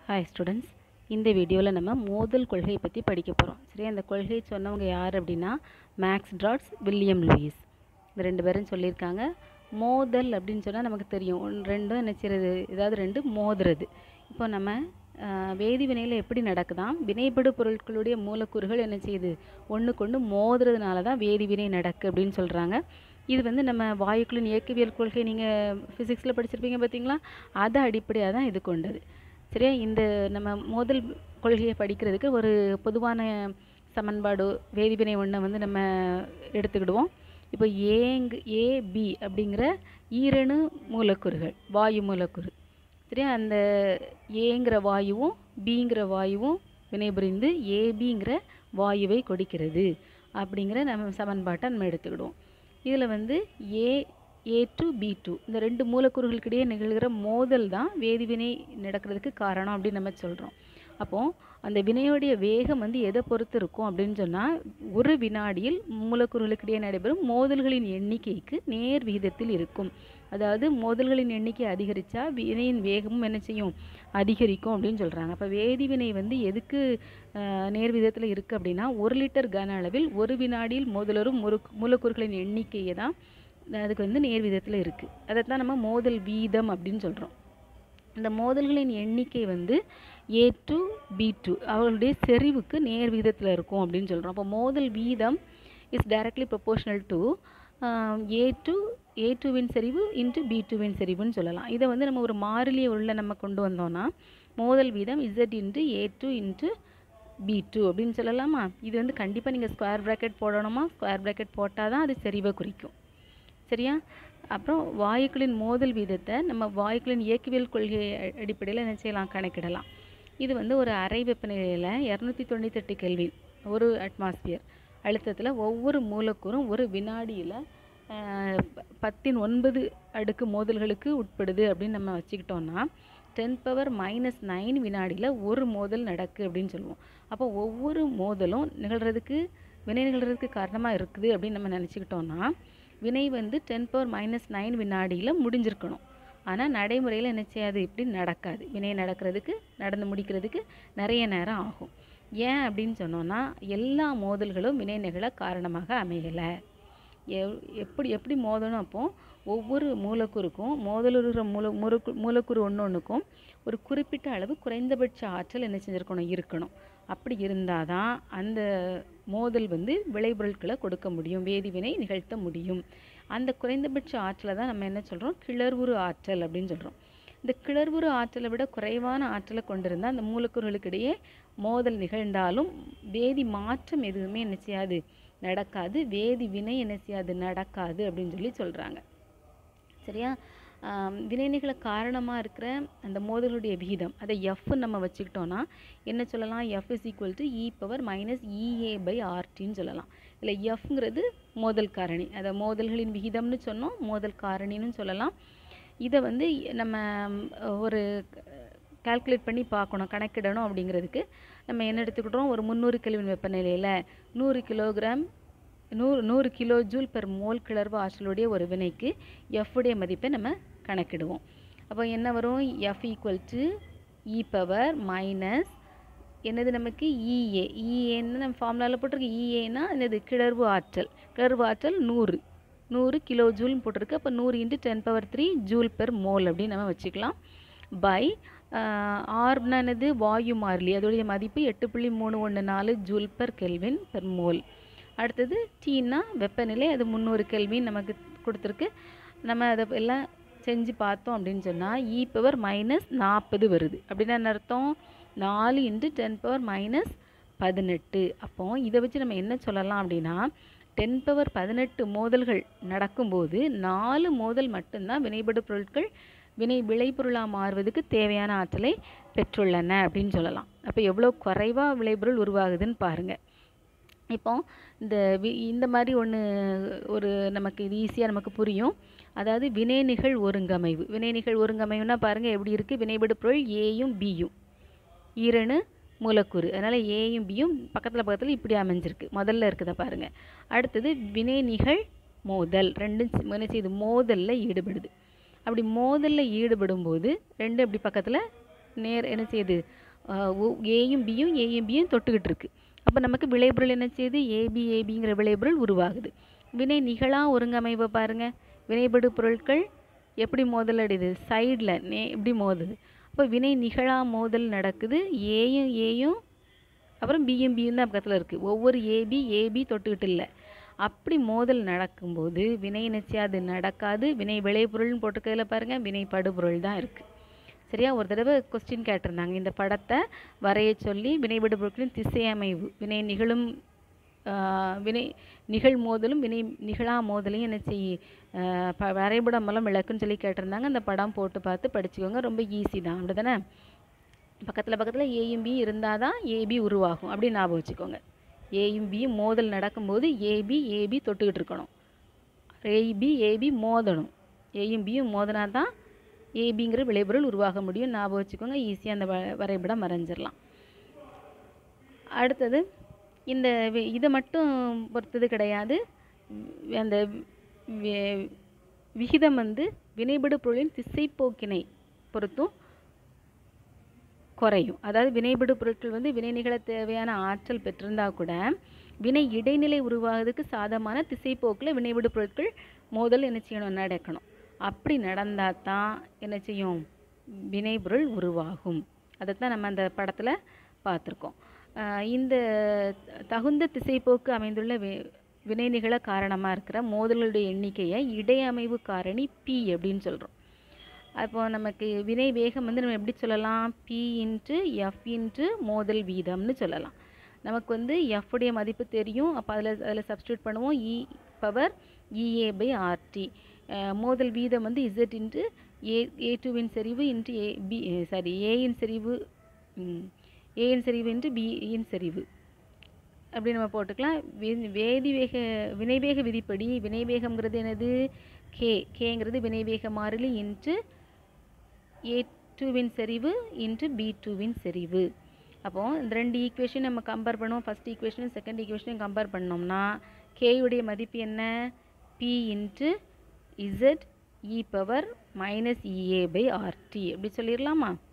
hi students இந்த வீடியோவில் நம்ம மோதல் கொள்கையை பற்றி படிக்க போகிறோம் சரி அந்த கொள்கையை சொன்னவங்க யார் அப்படின்னா மேக்ஸ் ட்ராட்ஸ் வில்லியம் லூயிஸ் இந்த ரெண்டு பேரும் சொல்லியிருக்காங்க மோதல் அப்படின்னு சொன்னால் நமக்கு தெரியும் ஒன்று ரெண்டும் என்ன செய்கிறது ஏதாவது ரெண்டு மோதுறது இப்போ நம்ம ஆஹ், வேதி வினையில் எப்படி நடக்குதாம் வினைபடு பொருட்களுடைய மூலக்கூறுகள் என்ன செய்யுது ஒன்றுக்கு ஒன்று மோதுறதுனால தான் வேதி வினை நடக்கு அப்படின்னு சொல்கிறாங்க இது வந்து நம்ம வாயுக்களின் இயக்கவியல் கொள்கை நீங்கள் ஃபிசிக்ஸில் படிச்சிருப்பீங்க பார்த்தீங்களா அதை அடிப்படையாக தான் இது கொண்டது சரியா இந்த நம்ம மோதல் கொள்கையை படிக்கிறதுக்கு ஒரு பொதுவான சமன்பாடு வேதிவினை ஒன்றை வந்து நம்ம எடுத்துக்கிடுவோம் இப்போ ஏங் ஏபி அப்படிங்கிற ஈரணு மூலக்கூறுகள் வாயு மூலக்கூறு சரியா அந்த ஏங்கிற வாயுவும் பிங்கிற வாயுவும் வினைபுரிந்து ஏபிங்கிற வாயுவை கொடுக்கிறது அப்படிங்கிற நம்ம சமன்பாட்டை நம்ம எடுத்துக்கிடுவோம் இதில் வந்து A A two B two இந்த ரெண்டு மூலக்கூறுகளுக்கிடையே நிகழ்கிற மோதல் தான் வேதிவினை நடக்கிறதுக்கு காரணம் அப்படின்னு நம்ம சொல்கிறோம் அப்போது அந்த வினையோடைய வேகம் வந்து எதை பொறுத்து இருக்கும் அப்படின்னு சொன்னால் ஒரு வினாடியில் மூலக்கூறுகளுக்கிடையே நடைபெறும் மோதல்களின் எண்ணிக்கைக்கு நேர் விகிதத்தில் இருக்கும் அதாவது மோதல்களின் எண்ணிக்கை அதிகரித்தா வினையின் வேகமும் என்ன செய்யும் அதிகரிக்கும் அப்படின்னு சொல்கிறாங்க அப்போ வேதிவினை வந்து எதுக்கு ஆஹ், நேர் விகிதத்தில் இருக்குது அப்படின்னா ஒரு லிட்டர் கன அளவில் ஒரு வினாடியில் மோதலரும் முறு மூலக்கூறுகளின் எண்ணிக்கையை தான் அதுக்கு வந்து நேர் விகிதத்தில் இருக்குது அதைத்தான் நம்ம மோதல் வீதம் அப்படின்னு சொல்கிறோம் இந்த மோதல்களின் எண்ணிக்கை வந்து ஏ டு பி டூ அவர்களுடைய செறிவுக்கு நேர் விகிதத்தில் இருக்கும் அப்படின்னு சொல்கிறோம் அப்போ மோதல் வீதம் is directly proportional to A two A டூவின் செறிவு இன்ட்டு பி டூவின் செறிவுன்னு சொல்லலாம் இதை வந்து நம்ம ஒரு மாறிலியை உள்ள நம்ம கொண்டு வந்தோம்னா மோதல் வீதம் Z into A two into B two அப்படின்னு சொல்லலாமா இது வந்து கண்டிப்பாக நீங்கள் ஸ்கொயர் ப்ராக்கெட் போடணுமா ஸ்கொயர் ப்ராக்கெட் போட்டால் தான் அது செறிவை குறிக்கும் சரியா அப்புறம் வாயுக்களின் மோதல் வீதத்தை நம்ம வாயுக்களின் இயக்கவியல் கொள்கை அடிப்படையில் என்ன செய்யலாம் கணக்கிடலாம் இது வந்து ஒரு அறை வெப்பநிலையில் இரநூத்தி தொண்ணூத்தெட்டு கெல்வின் ஒரு அட்மாஸ்பியர் அழுத்தத்தில் ஒவ்வொரு மூலக்கூறும் ஒரு வினாடியில் பத்தின் ஒன்பது அடுக்கு மோதல்களுக்கு உட்படுது அப்படின்னு நம்ம வச்சுக்கிட்டோம்னா டென் பவர் மைனஸ் நைன் வினாடியில் ஒரு மோதல் நடக்கு அப்படின்னு சொல்லுவோம் அப்போ ஒவ்வொரு மோதலும் நிகழ்கிறதுக்கு வினை நிகழ்கிறதுக்கு காரணமாக இருக்குது அப்படின்னு நம்ம நினச்சிக்கிட்டோம்னா வினை வந்து டென் பவர் மைனஸ் நைன் வினாடியில் முடிஞ்சிருக்கணும் ஆனால் நடைமுறையில் என்ன செய்யாது இப்படி நடக்காது வினை நடக்கிறதுக்கு நடந்து முடிக்கிறதுக்கு நிறைய நேரம் ஆகும் ஏன் அப்படின்னு சொன்னோன்னா எல்லா மோதல்களும் வினை நிகழ காரணமாக அமையலை எவ்- எப்படி எப்படி மோதணும் அப்போ ஒவ்வொரு மூலக்கூறுக்கும் மோதலுற மூல மூலக்கூ மூலக்கூறு ஒன்று ஒன்றுக்கும் ஒரு குறிப்பிட்ட அளவு குறைந்தபட்ச ஆற்றல் என்ன செஞ்சுருக்கணும் இருக்கணும் அப்படி இருந்தால் தான் அந்த மோதல் வந்து விளைபொருட்களை கொடுக்க முடியும் வேதிவினை நிகழ்த்த முடியும் அந்த குறைந்தபட்ச ஆற்றலை தான் நம்ம என்ன சொல்கிறோம் கிளர்வுறு ஆற்றல் அப்படின்னு சொல்கிறோம் இந்த கிளர்வுறு ஆற்றலை விட குறைவான ஆற்றலை கொண்டிருந்தால் அந்த மூலக்கூறுகளுக்கிடையே மோதல் நிகழ்ந்தாலும் வேதி மாற்றம் எதுவுமே என்ன செய்யாது நடக்காது வேதி வினை என்ன செய்யாது நடக்காது அப்படின்னு சொல்லி சொல்கிறாங்க சரியா ஆம், வினைநிகழ காரணமாக இருக்கிற அந்த மோதலுடைய விகிதம் அதை எஃப் நம்ம வச்சுக்கிட்டோன்னா என்ன சொல்லலாம் F is equal to E power minus EA by ஆர்டின்னு சொல்லலாம் இல்லை எஃப்ங்கிறது மோதல் காரணி அதை மோதல்களின் விகிதம்னு சொன்னோம் மோதல் காரணின்னு சொல்லலாம் இதை வந்து நம்ம ம், ஒரு கால்குலேட் பண்ணி பார்க்கணும் கணக்கிடணும் அப்படிங்கிறதுக்கு நம்ம என்ன எடுத்துக்கிட்டோம் ஒரு முந்நூறு கெல்வின் வெப்பநிலையில் நூறு கிலோகிராம் நூறு நூறு கிலோ ஜூல் பெர் மோல் கிளர்வு ஆற்றலுடைய ஒரு வினைக்கு F உடைய மதிப்பை நம்ம கணக்கிடுவோம் அப்போ என்ன வரும் F equal to E power minus என்னது நமக்கு இஏ இஏன்னு நம்ம ஃபார்முலாவில் போட்டிருக்கு இஏனா என்னது கிளர்வு ஆற்றல் கிளர்வு ஆற்றல் நூறு நூறு கிலோ ஜூல்னு போட்டிருக்கு அப்போ நூறு into ten power three joule per mole அப்படின்னு நம்ம வச்சுக்கலாம் பை ஆர்னா என்னது வாயு மாறிலி அதோடைய மதிப்பு எட்டு புள்ளி மூணு ஒன்று நாலு joule per kelvin per mole அடுத்தது டீனா வெப்பநிலை அது முந்நூறு கெல்வின் நமக்கு கொடுத்துருக்கு நம்ம அதை எல்லாம் செஞ்சு பார்த்தோம் அப்படின்னு சொன்னால் இ பவர் மைனஸ் நாற்பது வருது அப்படின்னா என்ன அர்த்தம் நாலு இன்ட்டு டென் பவர் மைனஸ் பதினெட்டு அப்போ இதை வச்சு நம்ம என்ன சொல்லலாம் அப்படின்னா டென் பவர் பதினெட்டு மோதல்கள் நடக்கும்போது நாலு மோதல் மட்டும்தான் வினைபடு பொருட்கள் வினை விளைபொருளாக மாறுவதற்கு தேவையான ஆற்றலை பெற்றுள்ளன அப்படின்னு சொல்லலாம் அப்போ எவ்வளோ குறைவாக விளைபொருள் உருவாகுதுன்னு பாருங்கள் இப்போ இந்த வி இந்த மாதிரி ஒன்று ஒரு நமக்கு இது ஈஸியாக நமக்கு புரியும் அதாவது வினைநிகழ் ஒருங்கமைவு வினைநிகழ் ஒருங்கமைவுனா பாருங்கள் எப்படி இருக்குது வினைபடு பொருள் ஏயும் பியும் ஈரணு மூலக்கூறு அதனால் ஏயும் பியும் பக்கத்தில் பக்கத்தில் இப்படி அமைஞ்சிருக்கு முதல்ல இருக்குதா பாருங்கள் அடுத்தது வினைநிகழ் மோதல் ரெண்டும் சி- என்ன செய்யுது மோதலில் ஈடுபடுது அப்படி மோதலில் ஈடுபடும் போது ரெண்டு இப்படி பக்கத்தில் நேர் என்ன செய்யுது ஏயும் பியும் ஏயும் பியும் தொட்டுக்கிட்டு இருக்கு அப்போ நமக்கு விளைபொருள் என்ன செய்யுது ஏபி ஏபிங்கிற விளைபொருள் உருவாகுது வினை நிகழா ஒருங்கமைவை பாருங்க வினைபடு பொருட்கள் எப்படி மோதல் அடையுது சைடில் நே இப்படி மோதுது அப்போ வினை நிகழா மோதல் நடக்குது ஏயும் ஏயும் அப்புறம் பியும் பியும் தான் பக்கத்தில் இருக்குது ஒவ்வொரு ஏபி ஏபி தொட்டுக்கிட்டு இல்லை அப்படி மோதல் நடக்கும்போது வினை நிச்சயம் அது நடக்காது வினை விளைபொருள்னு போட்டிருக்கிறதுல பாருங்கள் வினை படுபொருள் தான் இருக்குது சரியா ஒரு தடவை கொஸ்டின் கேட்டிருந்தாங்க இந்த படத்தை வரைய சொல்லி வினைபடு பொருட்களின் திசையமைவு வினை நிகழும் ஆஹ் வினை நிகழ் மோதலும் வினை நிகழா மோதலையும் என்ன செய் ஆஹ் ப வரைபடம் மூலம் விளக்குன்னு சொல்லி கேட்டிருந்தாங்க அந்த படம் போட்டு பார்த்து படிச்சுக்கோங்க ரொம்ப ஈஸி தான் அப்படி தானே பக்கத்தில் பக்கத்தில் ஏயும் பி இருந்தால் தான் ஏபி உருவாகும் அப்படி ஞாபகம் வச்சுக்கோங்க ஏயும் பியும் மோதல் நடக்கும்போது ஏபி ஏபி தொட்டுக்கிட்டு இருக்கணும் ஏபி ஏபி மோதணும் ஏயும் பியும் மோதினா தான் ஏபிங்கிற விளைபொருள் உருவாக முடியும் ஞாபகம் வச்சுக்கோங்க ஈஸியாக அந்த வ வரைபடம் வரைஞ்சிடலாம் அடுத்தது இந்த வி- இதை மட்டும் பொறுத்தது கிடையாது வி- அந்த வி- விகிதம் வந்து வினைபடு பொருளின் திசைப்போக்கினை பொறுத்தும் குறையும் அதாவது வினைபடு பொருட்கள் வந்து வினை நிகழ தேவையான ஆற்றல் பெற்றிருந்தா கூட வினை இடைநிலை உருவாகிறதுக்கு சாதமான திசைப்போக்கில் வினைபடு பொருட்கள் மோதல் என்ன செய்யணும் நடக்கணும் அப்படி நடந்தால் தான் என்ன செய்யும் வினைபொருள் உருவாகும் அதைத்தான் நம்ம அந்த படத்தில் பார்த்துருக்கோம் ஆஹ் இந்த தகுந்த திசைப்போக்கு அமைந்துள்ள வி வினை நிகழ காரணமாக இருக்கிற மோதலுடைய எண்ணிக்கையை இடையமைவு காரணி பி அப்படின்னு சொல்கிறோம் அப்போ நமக்கு வினை வேகம் வந்து நம்ம எப்படி சொல்லலாம் பி இன்ட்டு எஃப் இன்ட்டு மோதல் வீதம்னு சொல்லலாம் நமக்கு வந்து F உடைய மதிப்பு தெரியும் அப்போ அதில் அதில் சப்ஸ்டியூட் பண்ணுவோம் E power EA by RT மோதல் வீதம் வந்து இசட் இன்ட்டு ஏ ஏ டூவின் செறிவு இன்ட்டு ஏ பி சாரி ஏயின் செறிவு ஏயின் செறிவு இன்ட்டு பியின் செறிவு அப்படி நம்ம போட்டுக்கலாம் வே- வேதிவேக வினைவேக விதிப்படி வினைவேகம்ங்கிறது என்னது கே கேங்கிறது வினைவேக மாறிலி இன்ட்டு ஏ டூவின் செறிவு இன்ட்டு பி டூவின் செறிவு அப்போ இந்த ரெண்டு ஈக்குவேஷன் நம்ம கம்பேர் பண்ணுவோம் ஃபர்ஸ்ட் ஈக்குவேஷனும் செகண்ட் ஈக்குவேஷனையும் கம்பேர் பண்ணோம்னா கேயுடைய மதிப்பு என்ன B into Z E power minus EA by RT அப்படி சொல்லிடலாமா